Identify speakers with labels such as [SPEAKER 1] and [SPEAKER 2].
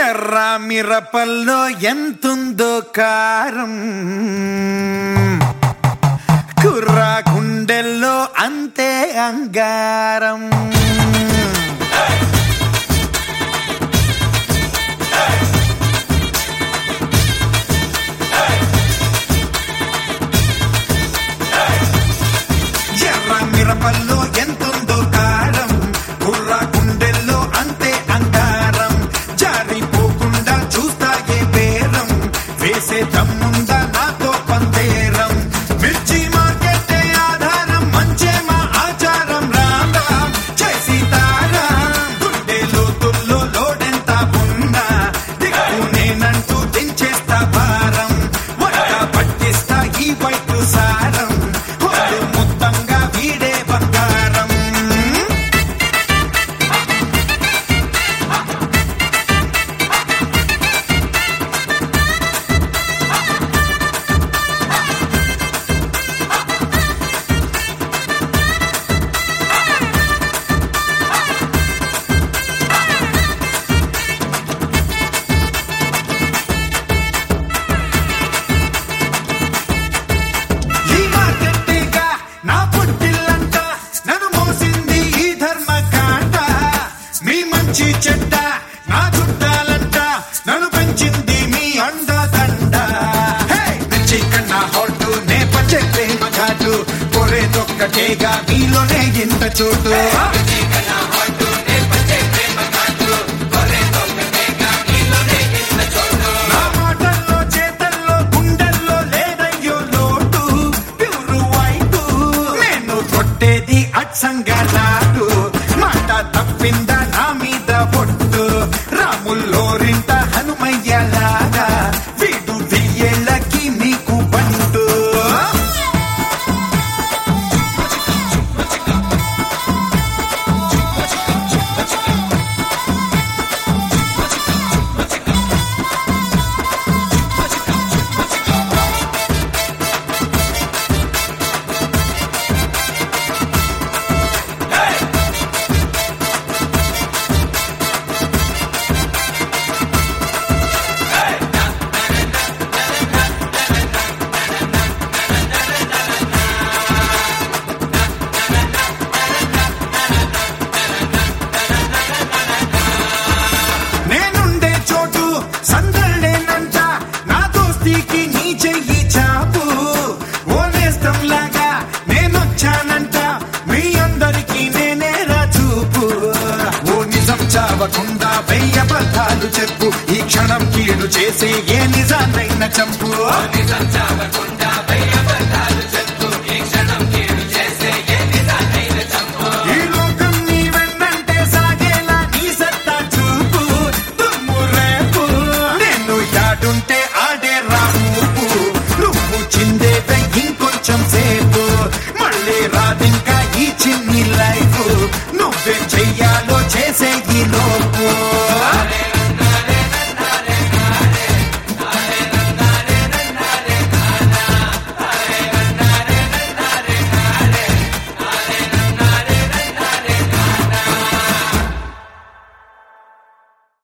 [SPEAKER 1] ఎర్ర మిరపల్లో ఎంతుందో కారం కుర్ర గుండెల్లో అంతే అంగారం ఎర్ర మిరపల్లో ఎంతుందో కారం కుర్ర గుండెల్లో అంతే అంగారం జారిపోకుండా చూస్తాగే బేరం వేసే దమ్ముందా నాతో పందేరం మిర్చి మార్కెట్టే ఆధారం మంచే మా ఆచారం రామ్ రామ్ జై సీతారాం గుండె లోతుల్లో లోడెంత ఉన్నా దిక్కు నేనంటూ దించేస్తా భారం వంట పట్టిస్తా ఈ వైపు సారం ఒళ్ళు మొత్తంగా వీడే బంగారం ఈ మార్కెట్టేగా నా పుట్టిల్లంట నన్ను మోసింది ఈ ధర్మకాండ మీ మంచి చెడ్డ నా చుట్టాలంట నన్ను పెంచింది మీ అండదండ హే! మిర్చి కన్నా హాట్ నే పచ్చే ప్రేమ ఘాటు కొరేదొక్కటేగా మీలోనే ఇంత చోటు నా మాటల్లో చేతల్లో గుండెల్లో లేదయ్యో లోటు ప్యూరు వైటు నేను కొట్టేది అచ్చంగా నాటు మాట తప్పిందా నా మీద పొట్టు రాముల్లోరింత హనుమయ్యలాగా వీడు వెయ్యేళ్ళకి మీకు బంటు నేనుండే చోటు సందళ్ళేనంట నా దోస్తీకి నీ చెయ్యి చాపు ఓనేస్తం లాగా నేనొచ్చానంట మీ అందరికీ నేనే చూపు ఓ నిజం చావకుండా వెయ్య బద్ధాలు చెప్పు ఈ క్షణం కీడు చేసే ఏ నిజాన్నైనా చంపు